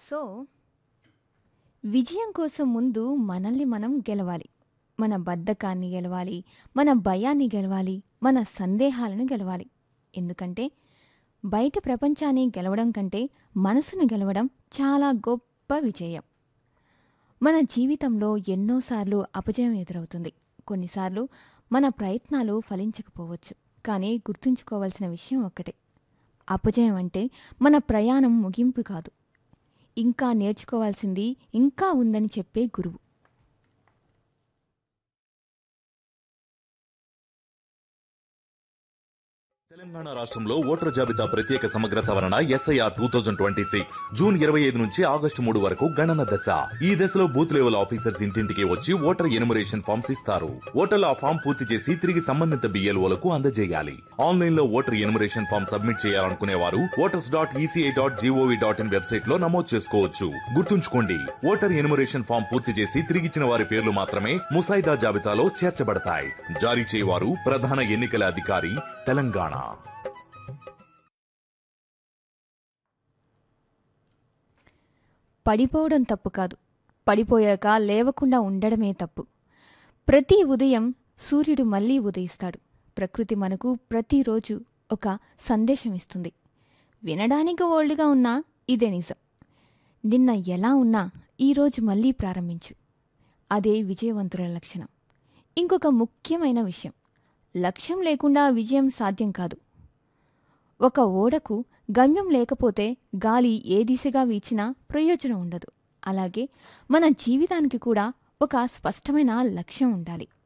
so విజయం కోసం ముందు మనల్ని మనం గెలవాలి మన బద్ధకాన్ని గెలవాలి మన భయాన్ని గెలవాలి మన సందేహాలను గెలవాలి ఎందుకంటే బయట ప్రపంచాన్ని గెలవడం కంటే మనసును గెలవడం చాలా గొప్ప విజయం మన జీవితంలో ఎన్నోసార్లు అపజయం ఎదురవుతుంది కొన్నిసార్లు మన ప్రయత్నాలు ఫలించకపోవచ్చు కానీ గుర్తుంచుకోవాల్సిన విషయం ఒక్కటే అపజయం అంటే మన ప్రయాణం ముగింపు కాదు ఇంకా నేర్చుకోవాల్సింది ఇంకా ఉందని చెప్పే గురువు తెలంగాణ రాష్ట్రంలో ఓటర్ జాబితా ప్రత్యేక సమగ్ర సవరణ SIR two thousand twenty six June ఇరవై ఐదు నుంచి ఆగస్టు మూడు వరకు గణన దశ ఈ దశలో బూత్ లెవెల్ ఆఫీసర్స్ ఇంటింటికి వచ్చి ఓటర్ ఎనుమరేషన్ ఫామ్స్ ఇస్తారు ఓటర్లు ఆ ఫామ్ పూర్తి చేసి తిరిగి సంబంధిత బిఎల్ఓలకు అందజేయాలి ఆన్లైన్ లో ఓటర్ ఎనుమరేషన్ ఫామ్ సబ్మిట్ చేయాలనుకునే వారు voters dot ECI dot GOV dot in website లో నమోదు చేసుకోవచ్చు గుర్తుంచుకోండి ఓటర్ ఎనుమరేషన్ ఫామ్ పూర్తి చేసి తిరిగిచ్చిన వారి పేర్లు మాత్రమే ముసాయిదా జాబితాలో చేర్చబడతాయి జారీ చేయవారు ప్రధాన ఎన్నికల అధికారి తెలంగాణ పడిపోవడం తప్పు కాదు పడిపోయాక లేవకుండా ఉండడమే తప్పు ప్రతి ఉదయం సూర్యుడు మళ్ళీ ఉదయిస్తాడు ప్రకృతి మనకు ప్రతిరోజు ఒక సందేశం ఇస్తుంది వినడానికి ఓల్డ్గా ఉన్నా ఇదే నిజం నిన్న ఎలా ఉన్నా ఈరోజు మళ్ళీ ప్రారంభించు అదే విజయవంతుల లక్షణం ఇంకొక ముఖ్యమైన విషయం లక్ష్యం లేకుండా విజయం సాధ్యం కాదు ఒక ఓడకు గమ్యం లేకపోతే గాలి ఏ దిశగా వీచినా ప్రయోజనం ఉండదు అలాగే మన జీవితానికి కూడా ఒక స్పష్టమైన లక్ష్యం ఉండాలి